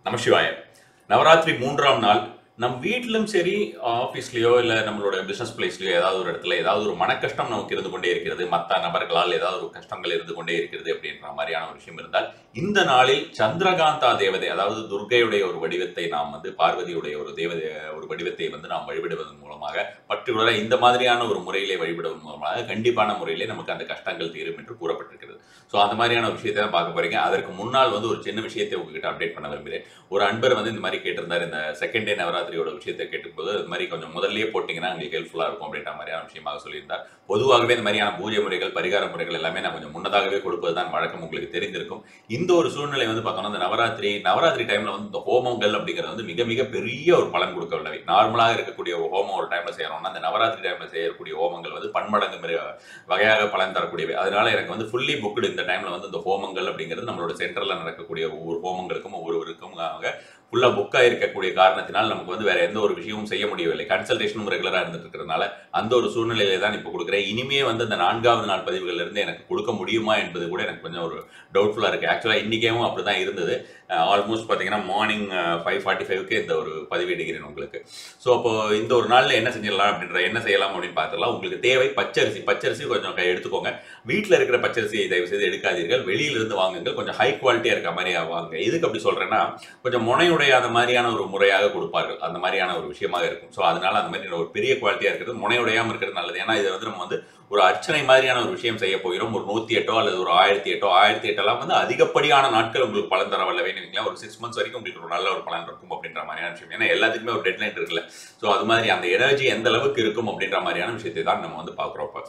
நமசிவாய நவராத்திரி மூன்றாம் நாள் நம் வீட்டிலும் சரி ஆஃபீஸ்லேயோ இல்லை நம்மளோட பிஸ்னஸ் பிளேஸ்லையோ ஏதாவது ஒரு இடத்துல ஏதாவது ஒரு மனக்கஷ்டம் நமக்கு இருந்து கொண்டே இருக்கிறது மற்ற நபர்களால் ஏதாவது ஒரு கஷ்டங்கள் இருந்து கொண்டே இருக்கிறது அப்படின்ற மாதிரியான ஒரு விஷயம் இருந்தால் இந்த நாளில் சந்திரகாந்தா தேவதை அதாவது துர்கையுடைய ஒரு வடிவத்தை நாம் வந்து பார்வதியுடைய ஒரு தேவதை ஒரு வடிவத்தை வந்து நாம் வழிபடுவதன் மூலமாக பர்டிகுலராக இந்த மாதிரியான ஒரு முறையிலே வழிபடுவதன் மூலமாக கண்டிப்பான முறையிலே நமக்கு அந்த கஷ்டங்கள் தீரும் என்று கூறப்பட்டிருக்கிறது ஸோ அந்த மாதிரியான ஒரு விஷயத்தை தான் பார்க்க போறீங்க அதற்கு முன்னால் வந்து ஒரு சின்ன விஷயத்தை உங்ககிட்ட அப்டேட் பண்ண விரும்புகிறேன் ஒரு அன்பர் வந்து இந்த மாதிரி கேட்டிருந்தார் இந்த செகண்ட் டே நவராத்திரியோட விஷயத்தை கேட்டும்போது அது மாதிரி கொஞ்சம் முதல்லயே போட்டிங்கன்னா உங்களுக்கு ஹெல்ப்ஃபுல்லாக இருக்கும் அப்படின்ற மாதிரியான விஷயமாக சொல்லியிருந்தார் பொதுவாகவே இந்த மாதிரியான பூஜை முறைகள் பரிகார முறைகள் எல்லாமே நான் கொஞ்சம் முன்னதாகவே கொடுப்பது தான் வழக்கம் உங்களுக்கு தெரிந்திருக்கும் இந்த ஒரு சூழ்நிலை வந்து பார்த்தோம்னா இந்த நவராத்திரி நவராத்திரி டைம்ல வந்து இந்த ஹோமங்கள் அப்படிங்கிறது வந்து மிக மிக பெரிய ஒரு பலன் கொடுக்க உள்ளவை நார்மலாக இருக்கக்கூடிய ஒரு ஹோமம் ஒரு டைம்ல செய்யறோம்னா இந்த நவராத்திரி டைம்ல செய்யக்கூடிய ஹோமங்கள் வந்து பன்மடங்கு மிக வகையாக பலன் தரக்கூடியவை அதனால எனக்கு வந்து ஃபுல்லி புக்டு இந்த டைம்ல வந்து இந்த ஹோமங்கள் அப்படிங்கிறது நம்மளோட சென்டர்ல நடக்கக்கூடிய ஒவ்வொரு ஹோமங்களுக்கும் ஒவ்வொருவருக்கும் ஃபுல்லா புக்கா இருக்கக்கூடிய காரணத்தினால் நமக்கு வந்து வேற எந்த ஒரு விஷயமும் செய்ய முடியவில்லை கன்சல்டேஷனும் ரெகுலரா இருந்துட்டு இருக்கிறதுனால அந்த ஒரு சூழ்நிலையில தான் இப்போ கொடுக்குறேன் இனிமே வந்து அந்த நான்காவது நாள் பதிவுகள்ல இருந்து எனக்கு கொடுக்க முடியுமா என்பது கூட எனக்கு கொஞ்சம் ஒரு டவுட்ஃபுல்லா இருக்கு ஆக்சுவலா இன்னைக்கேவும் அப்படிதான் இருந்தது ஆல்மோஸ்ட் பார்த்தீங்கன்னா மார்னிங் ஃபைவ் ஃபார்ட்டி ஃபைவ்க்கு இந்த ஒரு பதிவிடுகிறேன் உங்களுக்கு ஸோ அப்போ இந்த ஒரு நாளில் என்ன செஞ்சிடலாம் அப்படின்ற என்ன செய்யலாம் அப்படின்னு பார்த்துலாம் உங்களுக்கு தேவை பச்சரிசி பச்சரிசி கொஞ்சம் கை எடுத்துக்கோங்க வீட்டில் இருக்கிற பச்சரிசியை தயவு செய்து எடுக்காதீர்கள் வெளியிலிருந்து வாங்குங்கள் கொஞ்சம் ஹை குவாலிட்டியாக இருக்க மாதிரி வாங்க எதுக்கு அப்படி சொல்கிறேன்னா கொஞ்சம் முனையுடைய அந்த மாதிரியான ஒரு முறையாக கொடுப்பார்கள் அந்த மாதிரியான ஒரு விஷயமாக இருக்கும் ஸோ அதனால அந்த மாதிரி ஒரு பெரிய குவாலிட்டியாக இருக்கிறது முனையுடையாமல் இருக்கிறது நல்லது ஏன்னா இதை வந்து நம்ம வந்து ஒரு அர்ச்சனை மாதிரியான ஒரு விஷயம் செய்ய போகிறோம் ஒரு நூத்தி எட்டோ அல்லது ஒரு ஆயிரத்தி எட்டோ ஆயிரத்தி எட்டெல்லாம் வந்து அதிகப்படியான நாட்கள் உங்களுக்கு பலன் தர வல்லவே நினைக்கலாம் ஒரு சிக்ஸ் மந்த்ஸ் வரைக்கும் உங்களுக்கு ஒரு நல்ல ஒரு பலன் இருக்கும் அப்படின்ற மாதிரியான விஷயம் ஏன்னா எல்லாத்துக்குமே ஒரு டெட்லைன் இருக்குல்ல ஸோ அது மாதிரி அந்த எனர்ஜி எந்த அளவுக்கு இருக்கும் அப்படின்ற மாதிரியான விஷயத்தை தான் நம்ம வந்து பார்க்குறோம் இப்போ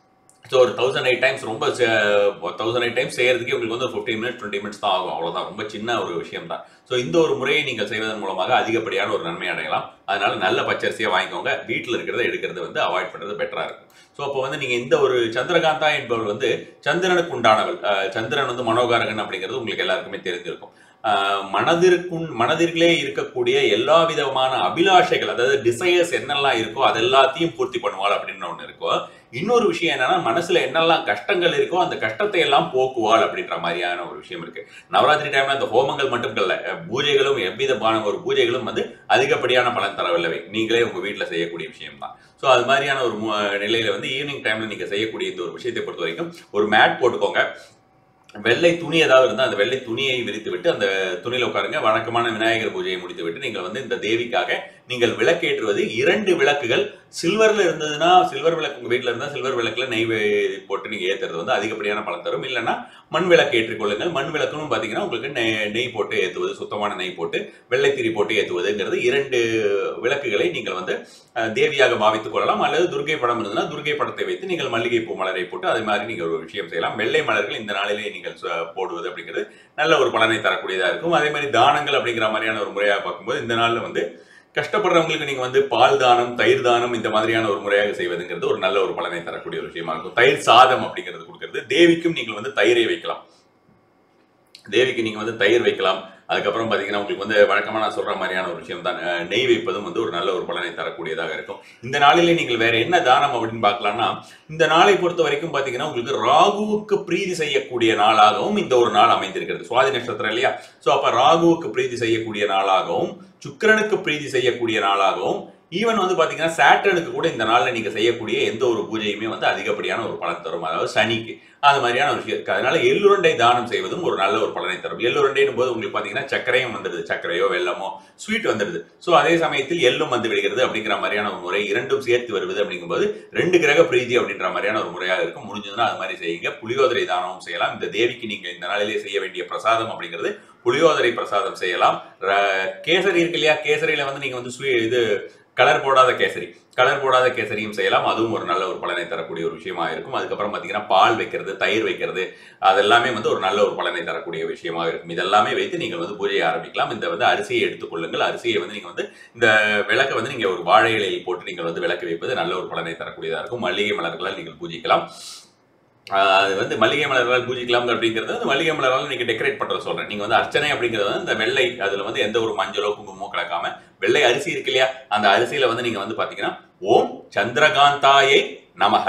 ஸோ ஒரு தௌசண்ட் எயிட் டைம்ஸ் ரொம்ப தௌசண்ட் எயிட் டைம்ஸ் செய்யறதுக்கே உங்களுக்கு வந்து ஒரு ஃபிஃப்டீன் மினிட்ஸ் டுவெண்ட்டி மினிட்ஸ் தான் ஆகும் அவ்வளோதான் ரொம்ப சின்ன ஒரு விஷயம் தான் ஸோ இந்த ஒரு முறையை நீங்கள் செய்வதன் மூலமாக அதிகப்படியான ஒரு நன்மை அடையலாம் அதனால நல்ல பச்சரிசியை வாங்கிக்கோங்க வீட்டில் இருக்கிறத எடுக்கிறது வந்து அவாய்ட் பண்ணுறது பெட்டராக இருக்கும் ஸோ அப்போ வந்து நீங்கள் இந்த ஒரு சந்திரகாந்தா என்பவள் வந்து சந்திரனுக்கு உண்டானவள் சந்திரன் வந்து மனோகாரகன் அப்படிங்கிறது உங்களுக்கு எல்லாருக்குமே தெரிஞ்சிருக்கும் மனதிற்குள் மனதிற்குள்ளே இருக்கக்கூடிய எல்லா விதமான அபிலாஷைகள் அதாவது டிசையர்ஸ் என்னெல்லாம் இருக்கோ அது எல்லாத்தையும் பூர்த்தி பண்ணுவாள் அப்படின்னு ஒன்று இருக்கோ இன்னொரு விஷயம் என்னன்னா மனசுல என்னெல்லாம் கஷ்டங்கள் இருக்கோ அந்த கஷ்டத்தை எல்லாம் போக்குவாள் அப்படின்ற மாதிரியான ஒரு விஷயம் இருக்கு நவராத்திரி டைம்ல அந்த ஹோமங்கள் மட்டும் இல்ல பூஜைகளும் எவ்விதமான ஒரு பூஜைகளும் வந்து அதிகப்படியான பலன் தரவில்லை நீங்களே உங்க வீட்டுல செய்யக்கூடிய விஷயம் தான் ஸோ அது மாதிரியான ஒரு நிலையில வந்து ஈவினிங் டைம்ல நீங்க செய்யக்கூடிய இந்த ஒரு விஷயத்தை பொறுத்த வரைக்கும் ஒரு மேட் போட்டுக்கோங்க வெள்ளை துணி ஏதாவது இருந்தால் அந்த வெள்ளை துணியை விரித்து விட்டு அந்த துணியில் உட்காருங்க வழக்கமான விநாயகர் பூஜையை முடித்து விட்டு நீங்கள் வந்து இந்த தேவிக்காக நீங்கள் விளக்கேற்றுவது இரண்டு விளக்குகள் சில்வர்ல இருந்ததுன்னா சில்வர் விளக்கு உங்க வீட்டில் இருந்தால் சில்வர் விளக்குல நெய் போட்டு நீங்க ஏற்றுறது வந்து அதிகப்படியான பலன் தரும் இல்லைன்னா மண் விளக்கு ஏற்றிக்கொள்ளுங்கள் மண் விளக்குன்னு பார்த்தீங்கன்னா உங்களுக்கு நெய் நெய் போட்டு ஏற்றுவது சுத்தமான நெய் போட்டு வெள்ளைத்திரி போட்டு ஏற்றுவதுங்கிறது இரண்டு விளக்குகளை நீங்கள் வந்து தேவியாக பாவித்துக் கொள்ளலாம் அல்லது துர்கை படம் இருந்ததுன்னா துர்கை படத்தை வைத்து நீங்கள் மல்லிகை பூ மலரை போட்டு அது மாதிரி நீங்கள் ஒரு விஷயம் செய்யலாம் வெள்ளை மலர்கள் இந்த நாளிலே நீங்கள் போடுவது அப்படிங்கிறது நல்ல ஒரு பலனை தரக்கூடியதாக இருக்கும் அதே மாதிரி தானங்கள் அப்படிங்கிற மாதிரியான ஒரு முறையாக பார்க்கும்போது இந்த நாளில் வந்து கஷ்டப்படுறவங்களுக்கு நீங்க வந்து பால் தானம் தயிர் தானம் இந்த மாதிரியான ஒரு முறையாக செய்வதுங்கிறது ஒரு நல்ல ஒரு பலனை தரக்கூடிய ஒரு விஷயமா இருக்கும் தயிர் சாதம் அப்படிங்கிறது கொடுக்கறது தேவிக்கும் நீங்கள் வந்து தயிரை வைக்கலாம் தேவிக்கு நீங்க வந்து தயிர் வைக்கலாம் அதுக்கப்புறம் பார்த்தீங்கன்னா உங்களுக்கு வந்து வழக்கமாக நான் சொல்ற மாதிரியான ஒரு விஷயம் தான் நெய் வைப்பதும் வந்து ஒரு நல்ல ஒரு பலனை தரக்கூடியதாக இருக்கும் இந்த நாளிலே நீங்கள் வேற என்ன தானம் அப்படின்னு பார்க்கலாம்னா இந்த நாளை பொறுத்த வரைக்கும் பார்த்தீங்கன்னா உங்களுக்கு ராகுவுக்கு பிரீதி செய்யக்கூடிய நாளாகவும் இந்த ஒரு நாள் அமைந்திருக்கிறது சுவாதி நட்சத்திரம் இல்லையா ஸோ அப்போ ராகுவுக்கு பிரீதி செய்யக்கூடிய நாளாகவும் சுக்கரனுக்கு பிரீதி செய்யக்கூடிய நாளாகவும் ஈவன் வந்து பாத்தீங்கன்னா சேட்டனுக்கு கூட இந்த நாளில் நீங்க செய்யக்கூடிய எந்த ஒரு பூஜையுமே வந்து அதிகப்படியான ஒரு பலன் தரும் அதாவது சனிக்கு அது மாதிரியான ஒரு விஷயம் இருக்கு அதனால எள்ளுருண்டை தானம் செய்வதும் ஒரு நல்ல ஒரு பலனை தரும் எள்ளுருண்டைன்னு போது உங்களுக்கு பாத்தீங்கன்னா சர்க்கரையும் வந்துடுது சர்க்கரையோ வெள்ளமோ ஸ்வீட் வந்துடுது ஸோ அதே சமயத்தில் எள்ளும் வந்து விடுகிறது அப்படிங்கிற மாதிரியான ஒரு முறை இரண்டும் சேர்த்து வருவது அப்படிங்கும்போது ரெண்டு கிரக பிரீதி அப்படின்ற மாதிரியான ஒரு முறையாக இருக்கும் முடிஞ்சதுன்னா அது மாதிரி செய்யுங்க புளியோதரை தானமும் செய்யலாம் இந்த தேவிக்கு நீங்க இந்த நாளிலே செய்ய வேண்டிய பிரசாதம் அப்படிங்கிறது புளியோதரை பிரசாதம் செய்யலாம் கேசரி இருக்கு இல்லையா கேசரியில வந்து நீங்க வந்து ஸ்வீ இது கலர் போடாத கேசரி கலர் போடாத கேசரியும் செய்யலாம் அதுவும் ஒரு நல்ல ஒரு பலனை தரக்கூடிய ஒரு விஷயமா இருக்கும் அதுக்கப்புறம் பார்த்தீங்கன்னா பால் வைக்கிறது தயிர் வைக்கிறது அதெல்லாமே வந்து ஒரு நல்ல ஒரு பலனை தரக்கூடிய விஷயமாக இருக்கும் இதெல்லாமே வைத்து நீங்கள் வந்து பூஜையை ஆரம்பிக்கலாம் இந்த வந்து அரிசியை எடுத்துக்கொள்ளுங்கள் அரிசியை வந்து நீங்கள் வந்து இந்த விளக்கை வந்து நீங்கள் ஒரு வாழை இலையில் போட்டு நீங்கள் வந்து விளக்கு வைப்பது நல்ல ஒரு பலனை தரக்கூடியதாக இருக்கும் மல்லிகை மலர்களால் நீங்கள் பூஜிக்கலாம் அது வந்து மல்லிகை மலர்களால் பூஜிக்கலாம் அப்படிங்கிறது வந்து மல்லிகை மலரால் நீங்க டெக்கரேட் பண்றத சொல்றேன் நீங்க வந்து அர்ச்சனை அப்படிங்கிறது வந்து இந்த வெள்ளை அதுல வந்து எந்த ஒரு மஞ்சளோ குங்குமோ கலக்காம வெள்ளை அரிசி இருக்கு இல்லையா அந்த அரிசியில வந்து நீங்க வந்து பாத்தீங்கன்னா ஓம் சந்திரகாந்தாயை நமக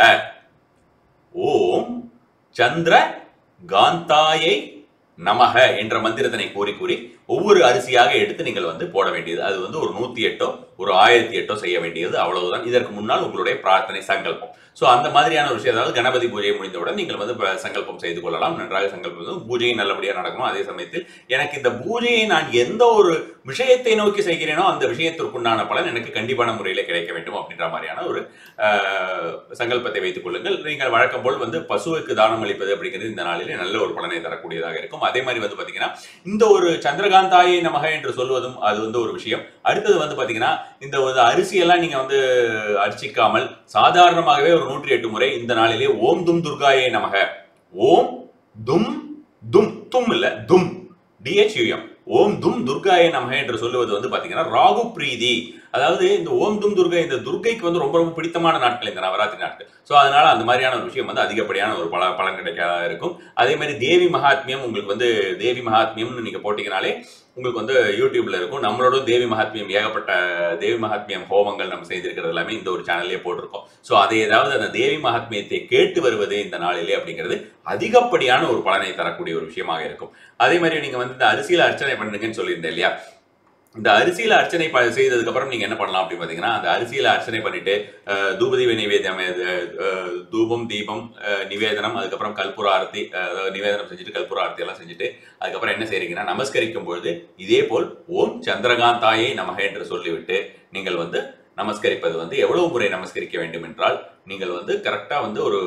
ஓம் சந்திர காந்தாயை நமக என்ற மந்திரத்தினை கூறி கூறி ஒவ்வொரு அரிசியாக எடுத்து நீங்கள் வந்து போட வேண்டியது அது வந்து ஒரு நூத்தி எட்டோ ஒரு ஆயிரத்தி எட்டோ செய்ய வேண்டியது அவ்வளவுதான் இதற்கு முன்னால் உங்களுடைய பிரார்த்தனை சங்கல்பம் ஸோ அந்த மாதிரியான ஒரு விஷயம் அதாவது கணபதி பூஜை முடிந்தவுடன் நீங்கள் வந்து ப- சங்கல்பம் செய்து கொள்ளலாம் நன்றாக சங்கல்பம் செய்து பூஜையும் நல்லபடியாக நடக்கணும் அதே சமயத்தில் எனக்கு இந்த பூஜையை நான் எந்த ஒரு விஷயத்தை நோக்கி செய்கிறேனோ அந்த விஷயத்திற்குண்டான பலன் எனக்கு கண்டிப்பான முறையில் கிடைக்க வேண்டும் அப்படின்ற மாதிரியான ஒரு ஆஹ், சங்கல்பத்தை வைத்துக் கொள்ளுங்கள் நீங்கள் வழக்கம் போல் வந்து பசுவுக்கு தானம் அளிப்பது அப்படிங்கிறது இந்த நாளிலே நல்ல ஒரு பலனை தரக்கூடியதாக இருக்கும் அதே மாதிரி வந்து பாத்தீங்கன்னா இந்த ஒரு சந்திரகாந்தாயை நமக என்று சொல்வதும் அது வந்து ஒரு விஷயம் அடுத்தது வந்து பாத்தீங்கன்னா இந்த ஒரு அரிசியெல்லாம் நீங்க வந்து அர்ச்சிக்காமல் சாதாரணமாகவே ஒரு நூற்றி எட்டு முறை இந்த நாளிலே ஓம் தும் துர்காயே நமக ஓம் தும் தும் தும் இல்ல தும் டிஹெச்யூஎம் ஓம் தும் துர்காயே நமக என்று சொல்லுவது வந்து பாத்தீங்கன்னா ராகு பிரீதி அதாவது இந்த ஓம் தும் துர்கா இந்த துர்கைக்கு வந்து ரொம்ப ரொம்ப பிடித்தமான நாட்கள் இந்த நவராத்திரி நாட்கள் ஸோ அதனால அந்த மாதிரியான ஒரு விஷயம் வந்து அதிகப்படியான ஒரு பல பலன் கிடைக்க இருக்கும் அதே மாதிரி தேவி மகாத்மியம் உங்களுக்கு வந்து தேவி மகாத்மியம்னு நீங்க போட்டீங்கனாலே உங்களுக்கு வந்து யூடியூப்ல இருக்கும் நம்மளோட தேவி மகாத்மியம் ஏகப்பட்ட தேவி மகாத்மியம் ஹோமங்கள் நம்ம செய்திருக்கிறது எல்லாமே இந்த ஒரு சேனல்லே போட்டிருக்கோம் ஸோ அதை ஏதாவது அந்த தேவி மகாத்மியத்தை கேட்டு வருவது இந்த நாளிலே அப்படிங்கிறது அதிகப்படியான ஒரு பலனை தரக்கூடிய ஒரு விஷயமாக இருக்கும் அதே மாதிரி நீங்க வந்து இந்த அரிசியில அர்ச்சனை பண்ணுங்கன்னு சொல்லியிருந்தேன் இல்லையா இந்த அரிசியில அர்ச்சனை ப- செய்ததுக்கு அப்புறம் நீங்க என்ன பண்ணலாம் அப்படின்னு பாத்தீங்கன்னா அந்த அரிசியில அர்ச்சனை பண்ணிட்டு அஹ், தூபதீப நிவேதம் அஹ், அஹ், தூபம் தீபம் அஹ், நிவேதனம் அதுக்கப்புறம் கற்பூர ஆரத்தி அஹ், அதாவது நிவேதனம் செஞ்சுட்டு கற்பூர ஆரத்தி எல்லாம் செஞ்சுட்டு அதுக்கப்புறம் என்ன செய்றீங்கன்னா நமஸ்கரிக்கும் பொழுது இதே போல் ஓம் சந்திரகாந்தாயை நமக என்று சொல்லிவிட்டு நீங்கள் வந்து நமஸ்கரிப்பது வந்து எவ்வளவு முறை நமஸ்கரிக்க வேண்டும் என்றால் நீங்கள் வந்து கரெக்டா வந்து ஒரு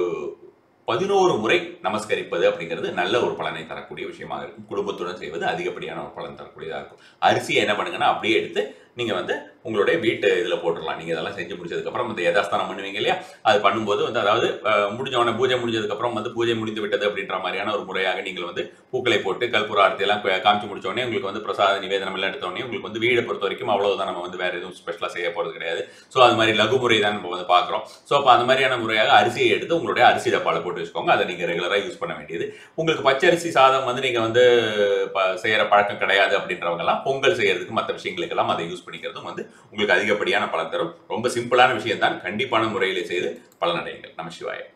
பதினோரு முறை நமஸ்கரிப்பது அப்படிங்கிறது நல்ல ஒரு பலனை தரக்கூடிய விஷயமாக இருக்கும் குடும்பத்துடன் செய்வது அதிகப்படியான ஒரு பலன் தரக்கூடியதாக இருக்கும் அரிசியை என்ன பண்ணுங்கன்னா அப்படியே எடுத்து நீங்க வந்து உங்களுடைய வீட்டு இதுல போட்டுடலாம் நீங்க இதெல்லாம் செஞ்சு முடிச்சதுக்கு அப்புறம் இந்த யதாஸ்தானம் பண்ணுவீங்க இல்லையா அது பண்ணும்போது வந்து அதாவது அஹ், முடிஞ்ச உடனே பூஜை முடிஞ்சதுக்கு அப்புறம் வந்து பூஜை முடிந்து விட்டது அப்படின்ற மாதிரியான ஒரு முறையாக நீங்கள் வந்து பூக்களை போட்டு கற்பூர ஆரத்தி எல்லாம் கா- காமிச்சு முடிச்ச உடனே உங்களுக்கு வந்து பிரசாத நிவேதனம் எல்லாம் எடுத்த உடனே உங்களுக்கு வந்து வீடை பொறுத்த வரைக்கும் அவ்வளவுதான் நம்ம வந்து வேற எதுவும் ஸ்பெஷலா செய்ய போறது கிடையாது ஸோ அது மாதிரி லகு முறை தான் நம்ம வந்து பார்க்குறோம் ஸோ அப்போ அந்த மாதிரியான முறையாக அரிசியை எடுத்து உங்களுடைய அரிசி டப்பால போட்டு வச்சுக்கோங்க அதை நீங்கள் ரெகுலராக யூஸ் பண்ண வேண்டியது உங்களுக்கு பச்சரிசி சாதம் வந்து நீங்கள் வந்து ப- செய்யற பழக்கம் கிடையாது அப்படின்றவங்கலாம் பொங்கல் செய்யறதுக்கு மற்ற விஷயங்களுக்கெல்லாம் அதை யூஸ் பண்ணிக்கிறதும் வந்து உங்களுக்கு அதிகப்படியான பலன் தரும் ரொம்ப சிம்பிளான விஷயம் தான் கண்டிப்பான முறையிலே செய்து பலனடையுங்கள் நம சிவாய